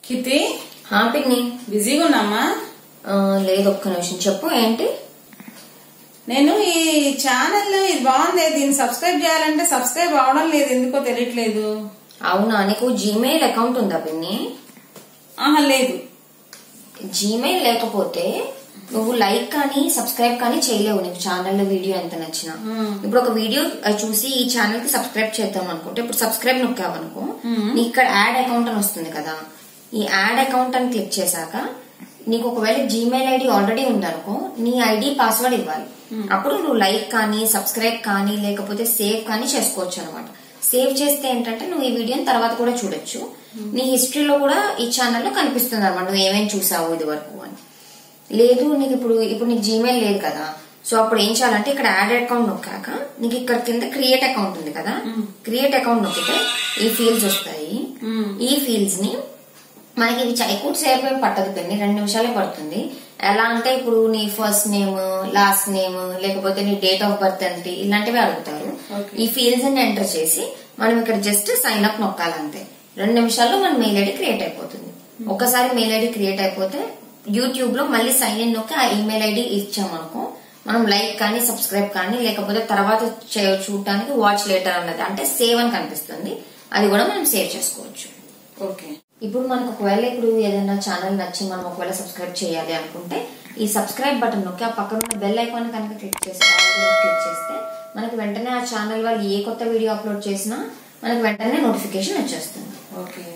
కితి హా పిన్ని బిజీగా ఉన్నామా ఆ, లేదు ఒక్క నిమిషం చెప్పు ఏంటి నేను ఈ ఛానల్ ఇది బాగుంది దీన్ని సబ్స్క్రైబ్ చేయాలంటే సబ్స్క్రైబ్ అవడం లేదు ఎందుకో తెలియట్లేదు అవునా నీకు జీమెయిల్ అకౌంట్ ఉందా పిన్ని ఆహా లేదు జీమెయిల్ లేకపోతే నువ్వు లైక్ కానీ సబ్స్క్రైబ్ కానీ చేయలేవు నీకు ఛానల్ వీడియో ఎంత నచ్చినా ఇప్పుడు ఒక వీడియో చూసి ఈ ఛానల్ కి సబ్స్క్రైబ్ చేద్దాం అనుకుంటే ఇప్పుడు సబ్స్క్రైబ్ నొక్కావనుకో నీకు ఇక్కడ యాడ్ అకౌంట్ అని వస్తుంది కదా ఈ యాడ్ అకౌంట్ అని క్లిక్ చేశాక నీకు ఒకవేళ జీమెయిల్ ఐడి ఆల్రెడీ ఉందనుకో నీ ఐడి పాస్వర్డ్ ఇవ్వాలి అప్పుడు నువ్వు లైక్ కానీ సబ్స్క్రైబ్ కానీ లేకపోతే సేవ్ కానీ చేసుకోవచ్చు అనమాట సేవ్ చేస్తే ఏంటంటే నువ్వు ఈ వీడియోని తర్వాత కూడా చూడొచ్చు నీ హిస్టరీలో కూడా ఈ ఛానల్లో కనిపిస్తుంది అనమాట నువ్వు ఏమేమి చూసావు ఇది వరకు అని లేదు నీకు ఇప్పుడు ఇప్పుడు నీకు జీమెయిల్ లేదు కదా సో అప్పుడు ఏం చేయాలంటే ఇక్కడ యాడ్ అకౌంట్ నొక్కాక నీకు ఇక్కడ కింద క్రియేట్ అకౌంట్ ఉంది కదా క్రియేట్ అకౌంట్ నొక్కితే ఈ ఫీల్డ్స్ వస్తాయి ఈ ఫీల్డ్స్ ని మనకి ఇవి ఎక్కువ సేపు ఏం పట్టదు పెన్ని రెండు నిమిషాలే పడుతుంది ఎలా అంటే ఇప్పుడు నీ ఫస్ట్ నేమ్ లాస్ట్ నేమ్ లేకపోతే నీ డేట్ ఆఫ్ బర్త్ ఎంత ఇలాంటివి అడుగుతారు Okay. ఈ ఫీల్డ్స్ ని ఎంటర్ చేసి మనం ఇక్కడ జస్ట్ సైన్ అప్ నొక్కాలంతే రెండు నిమిషాల్లో మన మెయిల్ ఐడి క్రియేట్ అయిపోతుంది ఒకసారి మెయిల్ ఐడి క్రియేట్ అయిపోతే యూట్యూబ్ లో మళ్ళీ సైన్ ఇన్ నొక్కి ఆ ఈమెయిల్ ఐడి ఇచ్చామనుకో మనం లైక్ కానీ సబ్స్క్రైబ్ కానీ లేకపోతే తర్వాత చే- చూడటానికి వాచ్ లేటర్ అన్నది అంటే సేవ్ అని కనిపిస్తుంది అది కూడా మనం సేవ్ చేసుకోవచ్చు ఓకే ఇప్పుడు మనకు ఒకవేళ ఇప్పుడు ఏదైనా ఛానల్ నచ్చి మనం ఒకవేళ సబ్స్క్రైబ్ చేయాలి అనుకుంటే ఈ సబ్స్క్రైబ్ బటన్ నొక్కి ఆ పక్కన ఉన్న బెల్ ఐకాన్ కనుక క్లిక్ చేసి all మీద క్లిక్ చేస్తే మనకి వెంటనే ఆ ఛానల్ వాళ్ళు ఏ కొత్త వీడియో అప్లోడ్ చేసినా మనకి వెంటనే నోటిఫికేషన్ వచ్చేస్తుంది ఓకే